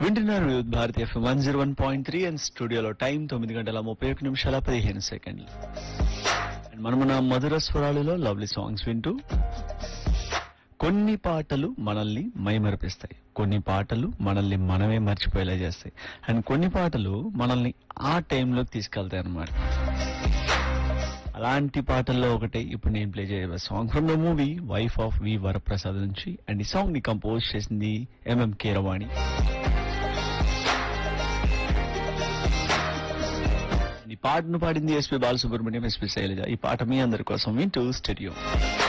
వింటున్నారు Vividh Bharati FM one zero one point three and స్టూడియోలో time తొమ్మిది గంటల ముప్పై ఒక నిమిషాల పదిహేను సెకండ్లు అండ్ మనం మన మధుర స్వరాలులో లవ్లీ సాంగ్స్ వింటూ కొన్ని పాటలు మనల్ని మైమరిపిస్తాయి కొన్ని పాటలు మనల్ని మనమే మర్చిపోయేలా చేస్తాయి అండ్ కొన్ని పాటలు మనల్ని ఆ టైంలోకి తీసుకెళ్తాయి అన్నమాట అలాంటి పాటల్లో ఒకటే ఇప్పుడు నేను ప్లే చేయబోయే song from the movie wife of V Varaprasad నుంచి అండ్ ఈ సాంగ్ ని కంపోజ్ చేసింది ఎంఎం కీరవాణి ఈ పాటను పాడింది ఎస్పి బాలసుబ్రహ్మణ్యం ఎస్పి శైలజ ఈ పాట మీ అందరి కోసం వింటూ స్టూడియో